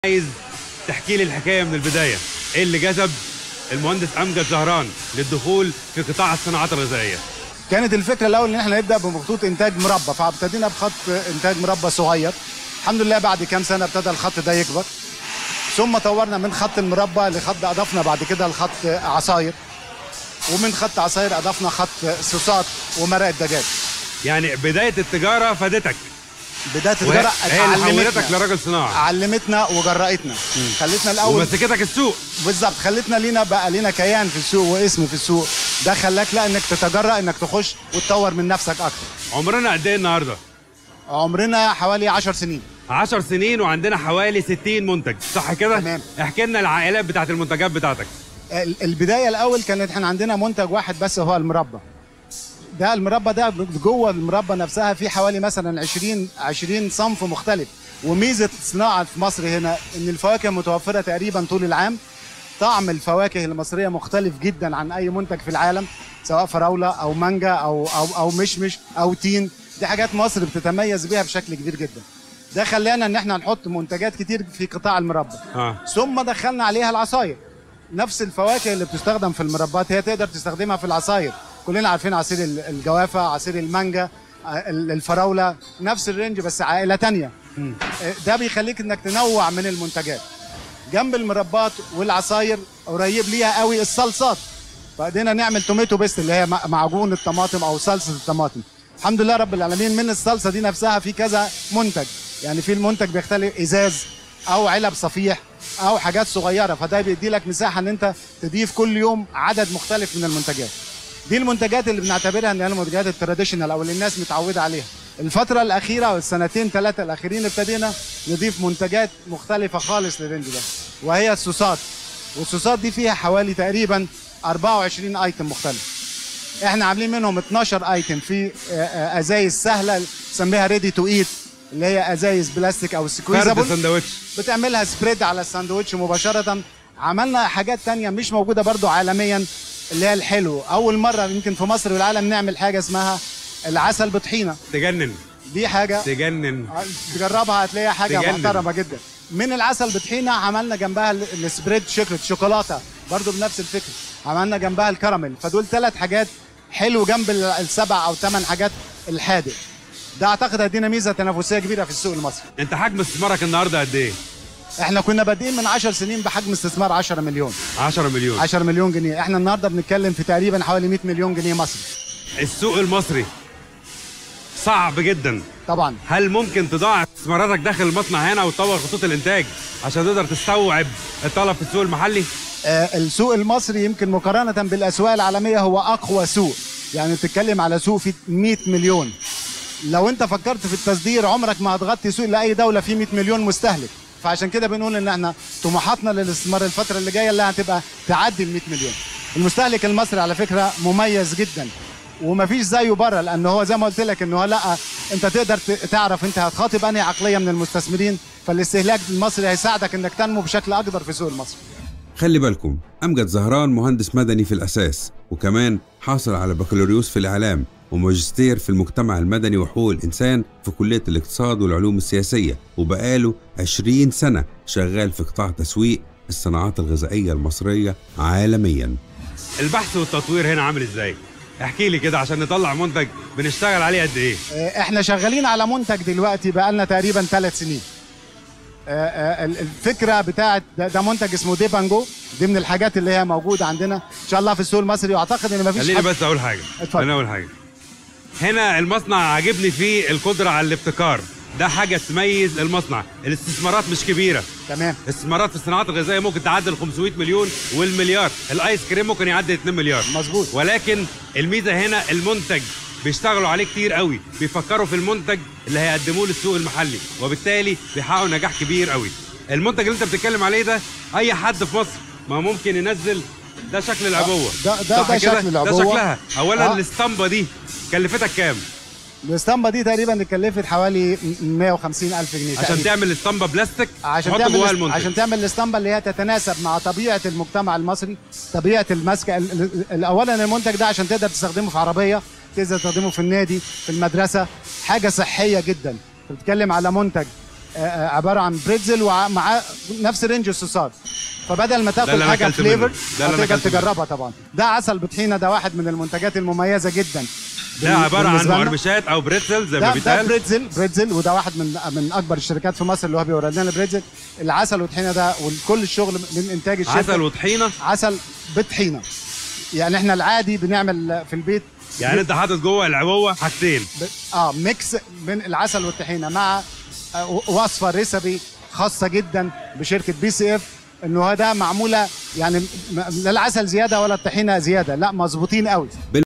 عايز تحكي لي الحكايه من البدايه ايه اللي جذب المهندس امجد زهران للدخول في قطاع الصناعات الغذائيه كانت الفكره الاول ان احنا نبدا بخطوط انتاج مربى فابتدينا بخط انتاج مربى صغير الحمد لله بعد كام سنه ابتدى الخط ده يكبر ثم طورنا من خط المربى لخط اضفنا بعد كده لخط عصاير ومن خط عصاير اضفنا خط صوصات ومرق الدجاج يعني بدايه التجاره فادتك بدايه وهي التجاره هي اللي حولتك علمتنا لراجل صناعه علمتنا وجرأتنا خلتنا الاول ومسكتك السوق بالظبط خلتنا لينا بقى لينا كيان في السوق واسم في السوق ده خلاك لا انك تتجرأ انك تخش وتطور من نفسك اكتر عمرنا قد ايه النهارده عمرنا حوالي 10 سنين 10 سنين وعندنا حوالي 60 منتج صح كده تمام. احكي لنا العائلات بتاعت المنتجات بتاعتك ال- البدايه الاول كانت احنا عندنا منتج واحد بس هو المربى ده المربى ده جوه المربى نفسها في حوالي مثلا 20 20 صنف مختلف وميزه الصناعه في مصر هنا ان الفواكه متوفره تقريبا طول العام طعم الفواكه المصريه مختلف جدا عن اي منتج في العالم سواء فراوله او مانجا او او او مشمش او تين دي حاجات مصر بتتميز بيها بشكل كبير جدا ده خلانا ان احنا نحط منتجات كتير في قطاع المربى اه ثم دخلنا عليها العصاير نفس الفواكه اللي بتستخدم في المربات هي تقدر تستخدمها في العصاير كلنا عارفين عصير ال- الجوافه عصير المانجا ع- ال- الفراوله نفس الرينج بس عائله تانية مم. آه، ده بيخليك انك تنوع من المنتجات جنب المربات والعصاير قريب ليها قوي الصلصات فقدرنا نعمل توميتو بيست اللي هي مع- معجون الطماطم او صلصه الطماطم الحمد لله رب العالمين من الصلصه دي نفسها في كذا منتج يعني في المنتج بيختلف ازاز او علب صفيح او حاجات صغيره فده بيدي لك مساحه ان انت تضيف كل يوم عدد مختلف من المنتجات دي المنتجات اللي بنعتبرها ان هي المنتجات التراديشنال او اللي الناس متعوده عليها الفترة الأخيرة أو السنتين ثلاثة الأخيرين ابتدينا نضيف منتجات مختلفة خالص للرينج ده وهي الصوصات والصوصات دي فيها حوالي تقريبا 24 ايتم مختلف احنا عاملين منهم 12 ايتم في آه، آه، ازايز سهله نسميها ريدي تو ايت اللي هي ازايز بلاستيك او فرد سكويزابل سندوتش بتعملها سبريد على الساندوتش مباشره عملنا حاجات تانية مش موجوده برضو عالميا اللي هي الحلو اول مره يمكن في مصر والعالم نعمل حاجه اسمها العسل بطحينه تجنن دي حاجه تجنن تجربها هتلاقيها حاجه تجنن. محترمه جدا من العسل بطحينه عملنا جنبها ال- السبريد شوكليت شوكولاته برضو بنفس الفكره عملنا جنبها الكراميل فدول ثلاث حاجات حلو جنب ال- السبع او ثمان حاجات الحادق ده اعتقد هيدينا ميزه تنافسيه كبيره في السوق المصري انت حجم استثمارك النهارده قد ايه احنا كنا بادئين من 10 سنين بحجم استثمار 10 مليون 10 مليون 10 مليون جنيه احنا النهارده بنتكلم في تقريبا حوالي 100 مليون جنيه مصري السوق المصري صعب جدا طبعا هل ممكن تضاعف استثماراتك داخل المصنع هنا وتطور خطوط الانتاج عشان تقدر تستوعب الطلب في السوق المحلي آه، السوق المصري يمكن مقارنة بالأسواق العالمية هو أقوى سوق يعني بتتكلم على سوق فيه 100 مليون لو أنت فكرت في التصدير عمرك ما هتغطي سوق لأي دولة فيه 100 مليون مستهلك فعشان كده بنقول ان احنا طموحاتنا للاستثمار الفترة اللي جاية اللي هتبقى تعدي ال 100 مليون المستهلك المصري على فكرة مميز جدا ومفيش زيه بره لان هو زي ما قلت لك ان هو لا انت تقدر ت- تعرف انت هتخاطب انهي عقليه من المستثمرين فالاستهلاك المصري هيساعدك انك تنمو بشكل اكبر في السوق المصري خلي بالكم أمجد زهران مهندس مدني في الأساس وكمان حاصل على بكالوريوس في الإعلام وماجستير في المجتمع المدني وحقوق الإنسان في كلية الاقتصاد والعلوم السياسية وبقاله 20 سنة شغال في قطاع تسويق الصناعات الغذائية المصرية عالمياً البحث والتطوير هنا عامل ازاي احكي لي كده عشان نطلع منتج بنشتغل عليه قد ايه آه، احنا شغالين على منتج دلوقتي بقالنا تقريبا ثلاث سنين آه، آه، ال- الفكره بتاعت ده, ده منتج اسمه ديبانجو دي من الحاجات اللي هي موجوده عندنا ان شاء الله في السوق المصري واعتقد ان مفيش خليني حد بس اقول حاجه اتفضل. خليني اقول حاجه هنا المصنع عاجبني فيه القدره على الابتكار ده حاجه تميز المصنع الاستثمارات مش كبيره تمام استثمارات في الصناعات الغذائيه ممكن تعدي ال 500 مليون والمليار الايس كريم ممكن يعدي 2 مليار مظبوط ولكن الميزه هنا المنتج بيشتغلوا عليه كتير قوي بيفكروا في المنتج اللي هيقدموه للسوق المحلي وبالتالي بيحققوا نجاح كبير قوي المنتج اللي انت بتتكلم عليه ده اي حد في مصر ما ممكن ينزل ده شكل العبوه ده- ده- صح ده كده؟ شكل العبوة. ده شكلها اولا آه. الاسطمبه دي كلفتك كام الاسطمبه دي تقريبا اتكلفت حوالي 150 الف جنيه عشان تقريباً. تعمل اسطمبه بلاستيك عشان تحط تعمل جواها الاست- المنتج عشان تعمل الاسطمبه اللي هي تتناسب مع طبيعه المجتمع المصري طبيعه المسكه ال- ال- ال- اولا المنتج ده عشان تقدر تستخدمه في عربيه تقدر تستخدمه في النادي في المدرسه حاجه صحيه جدا بتتكلم على منتج آه، آه، عباره عن بريتزل ومع نفس رينج الصوصات فبدل ما اللي تاخد أنا حاجه أكلت منه. فليفر ده اللي أنا هتقدر أكلت منه. تجربها طبعا ده عسل بطحينه ده واحد من المنتجات المميزه جدا ده عباره عن بالنسبة لنا. مقرمشات او بريتزل زي ما ده ده بيتقال بريتزل بريتزل وده واحد من من اكبر الشركات في مصر اللي هو بيورد لنا بريتزل العسل والطحينه ده وكل الشغل من انتاج الشركه عسل وطحينه عسل بطحينه يعني احنا العادي بنعمل في البيت يعني انت حاطط جوه العبوه حاجتين ب... اه ميكس من العسل والطحينه مع آه وصفه ريسبي خاصه جدا بشركه بي سي اف انه هذا معموله يعني م- لا العسل زياده ولا الطحينه زياده لا مظبوطين قوي